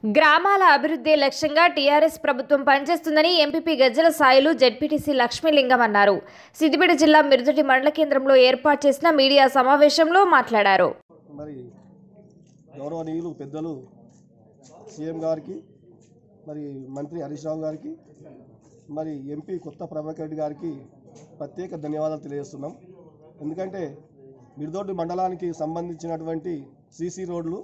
గ్రామాల అభివృద్ధి లక్ష్యంగా టీఆర్ఎస్ ప్రభుత్వం పనిచేస్తుందని ఎంపీపీ గజ్జల సాయిలు జెడ్పీటీసీ లక్ష్మీలింగం అన్నారు సిద్దిపేట జిల్లా మిరుదటి మండల కేంద్రంలో ఏర్పాటు చేసిన మీడియా సమావేశంలో మాట్లాడారు మరి గౌరవనీయులు పెద్దలు సీఎం గారికి మరి మంత్రి హరీష్ రావు గారికి మరి ఎంపీ కొత్త ప్రభాకర్ రెడ్డి గారికి ప్రత్యేక ధన్యవాదాలు తెలియజేస్తున్నాం ఎందుకంటే మిర్దోడ్డి మండలానికి సంబంధించినటువంటి సీసీ రోడ్లు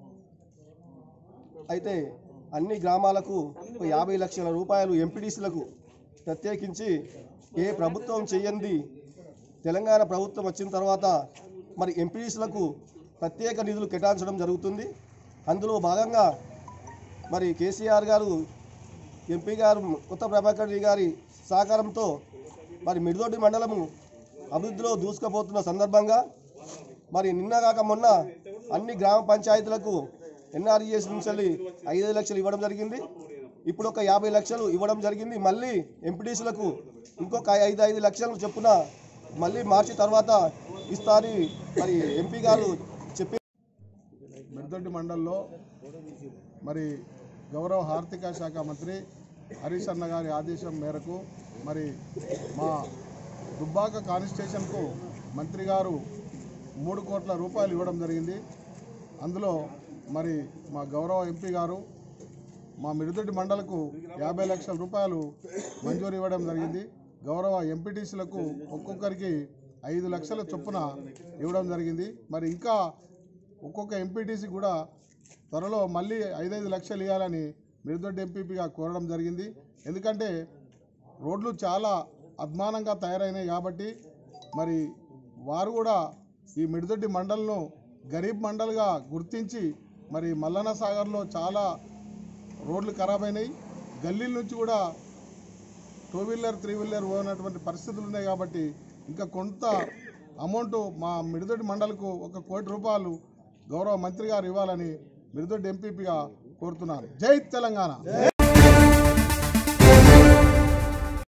అయితే అన్ని గ్రామాలకు ఒక యాభై లక్షల రూపాయలు ఎంపీడీసీలకు ప్రత్యేకించి ఏ ప్రభుత్వం చేయంది తెలంగాణ ప్రభుత్వం వచ్చిన తర్వాత మరి ఎంపీడీసీలకు ప్రత్యేక నిధులు కేటాయించడం జరుగుతుంది అందులో భాగంగా మరి కేసీఆర్ గారు ఎంపీ గారు కొత్త ప్రభాకర్ రెడ్డి గారి సహకారంతో మరి మిడిదొడ్డి మండలము అభివృద్ధిలో దూసుకుపోతున్న సందర్భంగా మరి నిన్న కాక మొన్న అన్ని గ్రామ పంచాయతీలకు ఎన్ఆర్ఈఎస్ నుంచి వెళ్ళి ఐదు లక్షలు ఇవ్వడం జరిగింది ఇప్పుడు ఒక యాభై లక్షలు ఇవ్వడం జరిగింది మళ్ళీ ఎంపీటీసీలకు ఇంకొక ఐదు ఐదు లక్షలు చొప్పున మళ్ళీ మార్చి తర్వాత ఇస్తారని మరి ఎంపీ గారు చెప్పి మిర్దొడ్డి మండల్లో మరి గౌరవ ఆర్థిక శాఖ మంత్రి హరీష్ అన్న గారి ఆదేశం మేరకు మరి మా దుబ్బాక కాన్స్టిట్యూషన్కు మంత్రి గారు మూడు కోట్ల రూపాయలు ఇవ్వడం జరిగింది అందులో మరి మా గౌరవ ఎంపీ గారు మా మిరుదొడ్డి మండలకు యాభై లక్షల రూపాయలు మంజూరు ఇవ్వడం జరిగింది గౌరవ ఎంపీటీసీలకు ఒక్కొక్కరికి ఐదు లక్షల చొప్పున ఇవ్వడం జరిగింది మరి ఇంకా ఒక్కొక్క ఎంపీటీసీ కూడా త్వరలో మళ్ళీ ఐదైదు లక్షలు ఇవ్వాలని మిరుదొడ్డి ఎంపీపీగా కోరడం జరిగింది ఎందుకంటే రోడ్లు చాలా అద్మానంగా తయారైనాయి కాబట్టి మరి వారు కూడా ఈ మిడిదొడ్డి మండల్ను గరీబ్ మండల్గా గుర్తించి మరి మల్లన్న సాగర్లో చాలా రోడ్లు ఖరాబ్ అయినాయి గల్లీల నుంచి కూడా టూ వీలర్ త్రీ వీలర్ పోయినటువంటి పరిస్థితులు ఉన్నాయి కాబట్టి ఇంకా కొంత అమౌంట్ మా మిడిదొడ్డి మండలకు ఒక కోటి రూపాయలు గౌరవ మంత్రి గారు ఇవ్వాలని మిడిదొడ్డి ఎంపీపీగా కోరుతున్నాను జై తెలంగాణ